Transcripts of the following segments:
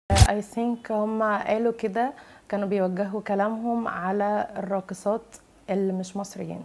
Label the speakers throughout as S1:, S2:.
S1: اي ثينك هم قالوا كده كانوا بيوجهوا كلامهم على الراقصات اللي مش مصريين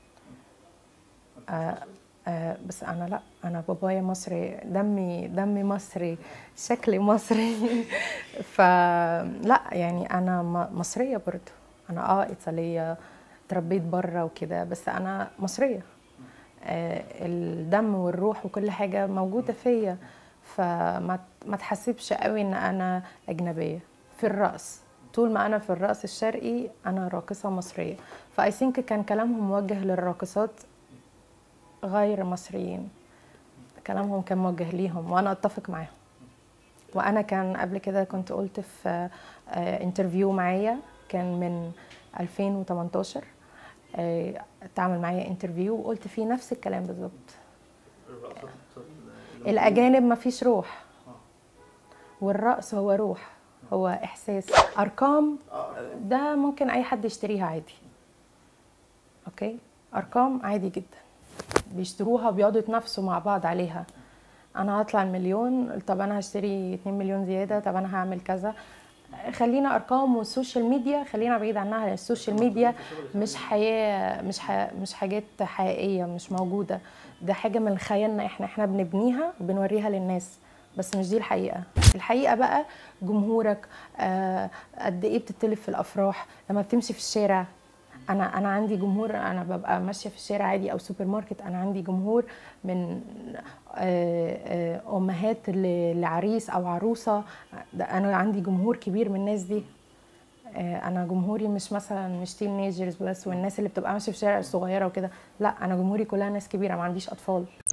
S1: آه آه بس انا لا انا بابايا مصري دمي دمي مصري شكلي مصري فلا يعني انا م- مصريه برضو انا اه ايطاليه اتربيت بره وكده بس انا مصريه آه الدم والروح وكل حاجه موجوده فيا فما ما تحسبش قوي ان انا اجنبيه في الرقص طول ما انا في الرقص الشرقي انا راقصه مصريه فاي ثينك كان كلامهم موجه للراقصات غير مصريين كلامهم كان موجه ليهم وانا اتفق معاهم وانا كان قبل كده كنت قلت في انترفيو معايا كان من 2018 آه، اتعمل معايا انترفيو وقلت فيه نفس الكلام بالظبط
S2: الرقصات اللي
S1: الاجانب ما فيش روح والرقص هو روح هو احساس ارقام ده ممكن اي حد يشتريها عادي اوكي ارقام عادي جدا بيشتروها بيقعدوا يتنافسوا مع بعض عليها انا هطلع المليون طب انا هشتري 2 مليون زياده طب انا هعمل كذا خلينا ارقام والسوشيال ميديا خلينا بعيد عنها السوشيال ميديا مش حياه مش ح... مش حاجات حقيقيه مش موجوده ده حاجه من خيالنا احنا احنا بنبنيها وبنوريها للناس بس مش دي الحقيقه الحقيقه بقى جمهورك آه، قد ايه بتتلف في الافراح لما بتمشي في الشارع انا انا عندي جمهور انا ببقى ماشيه في الشارع عادي او سوبر ماركت انا عندي جمهور من آه، آه، امهات ل- لعريس او عروسه ده انا عندي جمهور كبير من الناس دي آه، انا جمهوري مش مثلا مش تين نيجرز بس والناس اللي بتبقى ماشيه في الشارع الصغيره وكده لا انا جمهوري كلها ناس كبيره ما عنديش اطفال